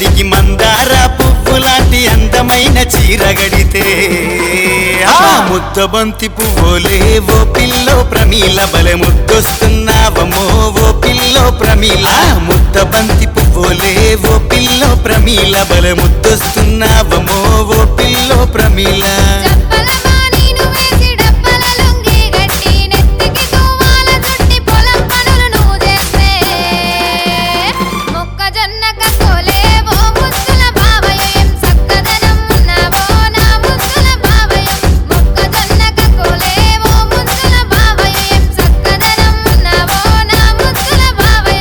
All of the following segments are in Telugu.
రవికదొడికి మందార పువ్వు లాంటి అందమైన చీరగడితే ఆ ముద్ద బంతి పువ్వులే ఓ పిల్లో ప్రమీల బలె ముద్దొస్తున్నావమ్మో ఓ పిల్లో ప్రమీల ముద్ద బంతి పువ్వులే ఓ పిల్లో ప్రమీల బలె ముద్దొస్తున్నావమ్మో ఓ పిల్లో ప్రమీల చెప్పలమా నీను వేసి డబ్బల లుంగి గట్టి నెత్తికి తువ్వాల చుట్టి పొలం పనులు నువ్వు చేస్తే మొక్కజొన్న కక్కోలే ఓ ముద్దుల బావయ్య ఏం చక్కదనం ఉన్నావో నా ముద్దుల బావయ్య మొక్కజొన్న కక్కోలే ఓ ముద్దుల బావయ్య ఏం చక్కదనం ఉన్నావో నా ముద్దుల బావయ్య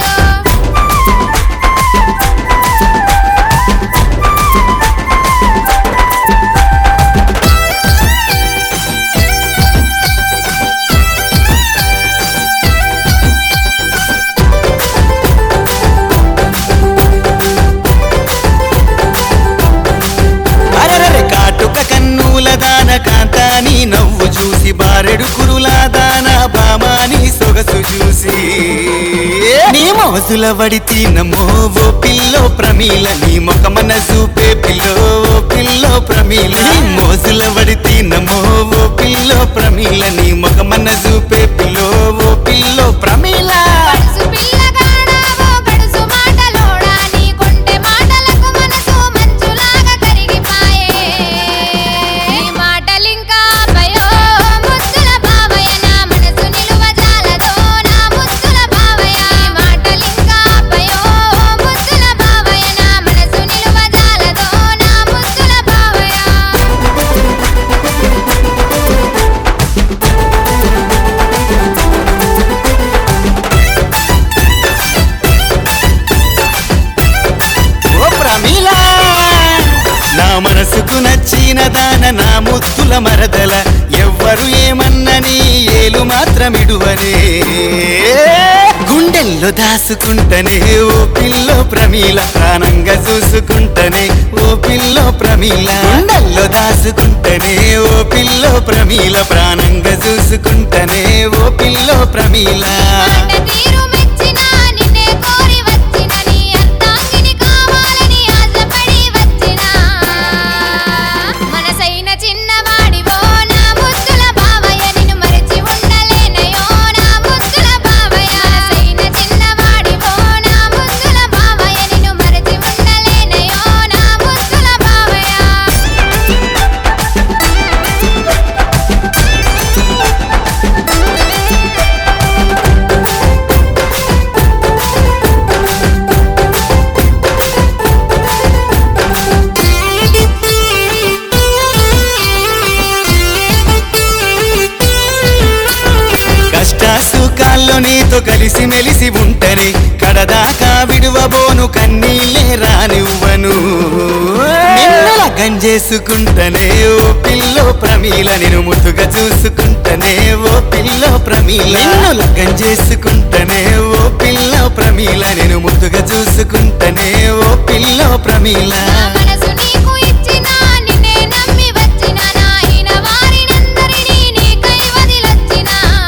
అరరరే కాటుక కన్నుల దాన కాంతాని నవ్వు చూసి బారెడు కురుల దాన బామాని సొగసు చూసి నీ మోసుల వడితి నమో ఓ పిల్లో ప్రమీల నీ ముఖమన చూపే పిల్లో ఓ పిల్లో ప్రమీల నీ మోసుల వడితి నమో ఓ పిల్లో ప్రమీల నీ ముఖమన చూపే పిల్లో ఓ పిల్లో ప్రమీల గడుసు పిల్లగాడావో గడుసు మాటలోడా నీ కొంటె మాటలకు మనసు మంచులాగా కరిగిపాయే నీ మాటలింకా భయో ముద్దుల బావయ్య నా మనసు నిలువ జాలదో నా ముద్దుల బావయ్య నీ మాటలింకా భయో ముద్దుల బావయ్య నా మనసు నిలువ జాలదో నా ముద్దుల బావయ్య ఓ ప్రమీల నా మనసుకు నచ్చిన దాన నా ముద్దుల మరదల ఎవ్వరు ఏమన్నని ఏలు మాత్రమిడువనే గుండెల్లో దాసుకుంటనే ఓ పిల్లో ప్రమీల ప్రాణంగా చూసుకుంటనే ఓ పిల్లో ప్రమీల గుండెల్లో దాసుకుంటనే ఓ పిల్లో ప్రమీల ప్రాణంగా చూసుకుంటనే ఓ పిల్లో ప్రమీల మాట తీరు మెచ్చినా నిన్నే కోరి వచ్చిన నీ అర్థాంగిని కావాలని ఆశపడి వచ్చిన మనసైన చిన్నవాడివో నా ముద్దుల బావయ్య నిన్ను మరిచి ఉండలేనయో నా ముద్దుల బావయ్య మనసైన చిన్నవాడివో నా ముద్దుల బావయ్య నిన్ను మరిచి ఉండలేనయో నా ముద్దుల బావయ్య కష్ట సుఖాల్లో నీతో కలిసి మెలిసి ఉంటని కడదాకా విడువబోను కన్నీళ్ళే రానివ్వను నిన్ను లగ్గం చేసుకుంటనే ఓ పిల్లో ప్రమీల నేను ముద్దుగా చూసుకుంటనే ఓ పిల్లో ప్రమీల నిన్ను లగ్గం చేసుకుంటనే ఓ పిల్లో ప్రమీల నేను ముద్దుగా చూసుకుంటనే ఓ పిల్లో ప్రమీల నా మనసు నీకు ఇచ్చిన నిన్నే నమ్మి వచ్చిన నాయన వారినందరినీ నీకై వదిలొచ్చిన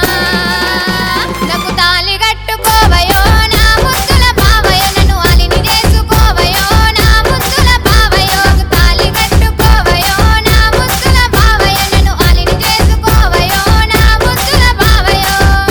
నాకు తాళి కట్టుకోవయో నా ముద్దుల బావయ్య నన్ను అలిని చేసుకోవయో నా ముద్దుల బావయ్య నాకు తాళి కట్టుకోవయో నా ముద్దుల బావయ్య నన్ను అలిని చేసుకోవయో నా ముద్దుల బావయ్య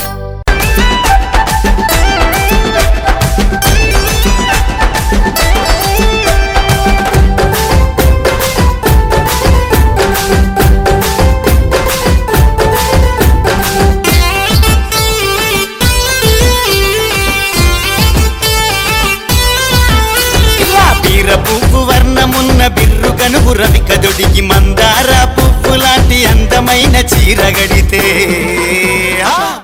ఇలా బీర పువ్వు వర్ణమున్న బిర్రు కనుగు రవికదుడికి మందార పువ్వు లాంటి అందమైన చీరగడితే